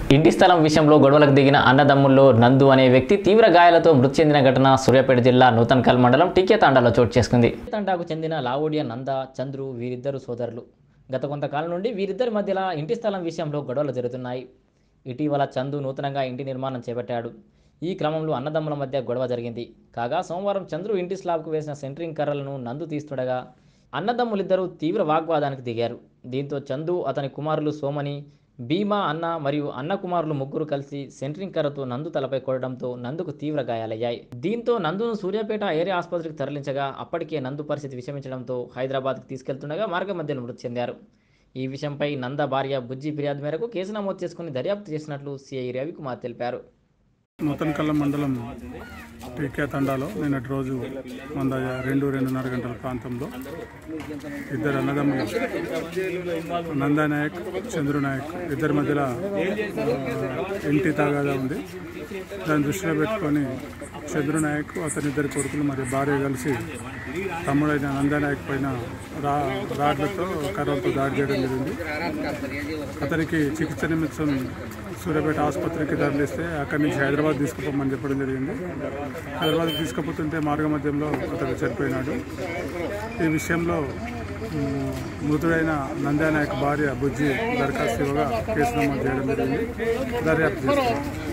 ఇంటి స్థలం విషయంలో గొడవలకు దిగిన అన్నదమ్ముల్లో నందు అనే వ్యక్తి తీవ్ర గాయాలతో మృతి చెందిన ఘటన సూర్యాపేట జిల్లా నూతన్కల్ మండలం టీకే తాండాలో చోటు చేసుకుంది తాండాకు చెందిన లావోడియా నంద చంద్రు వీరిద్దరు సోదరులు గత కొంతకాలం నుండి వీరిద్దరి మధ్యలో ఇంటి స్థలం విషయంలో గొడవలు జరుగుతున్నాయి ఇటీవల చందు నూతనంగా ఇంటి నిర్మాణం చేపట్టాడు ఈ క్రమంలో అన్నదమ్ముల మధ్య గొడవ జరిగింది కాగా సోమవారం చంద్రు ఇంటి స్లాబ్కు వేసిన సెంట్రింగ్ కర్రలను నందు తీస్తుండగా అన్నదమ్ములిద్దరూ తీవ్ర వాగ్వాదానికి దిగారు దీంతో చందు అతని కుమారులు సోమని భీమా అన్న మరియు అన్న కుమారులు ముగ్గురు కలిసి సెంట్రింగ్ కర్రతో నందు తలపై కొట్టడంతో నందుకు తీవ్ర గాయాలయ్యాయి దీంతో నందును సూర్యాపేట ఏరియా ఆసుపత్రికి తరలించగా అప్పటికే నందు పరిస్థితి విషమించడంతో హైదరాబాద్కి తీసుకెళ్తుండగా మార్గ మధ్యలో మృతి చెందారు ఈ విషయంపై నంద భార్య బుజ్జి ఫిర్యాదు మేరకు కేసు నమోదు చేసుకుని దర్యాప్తు చేసినట్లు సిఐ రవికుమార్ తెలిపారు నూతనకల్లం మండలం టీకే తండాలో నిన్నటి రోజు వంద రెండు రెండున్నర గంటల ప్రాంతంలో ఇద్దరు అన్నదమ్ములు నందా నాయక్ చంద్రు నాయక్ ఇద్దరి మధ్యలో ఆ, ఇంటి తాగాదా ఉంది దాన్ని దృష్టిలో పెట్టుకొని చంద్రు నాయక్ అతని ఇద్దరు కొడుకులు మరియు భార్య కలిసి తమ్ముడైన నందా నాయక్ పైన రా రాడ్లతో కర్రలతో దాడి చేయడం జరిగింది అతనికి చికిత్స నిమిత్తం సూర్యాపేట ఆసుపత్రికి తరలిస్తే అక్కడి నుంచి హైదరాబాద్ తీసుకుపోమని చెప్పడం జరిగింది హైదరాబాద్ తీసుకుపోతుంటే మార్గ మధ్యంలో అతను చనిపోయినాడు ఈ విషయంలో మ్, మృతుడైన నంద్యానాయక్ భార్య బుజ్జి దరఖాస్తు ఇవ్వగా కేసు నమోదు చేయడం జరిగింది దర్యాప్తు చేస్తున్నాం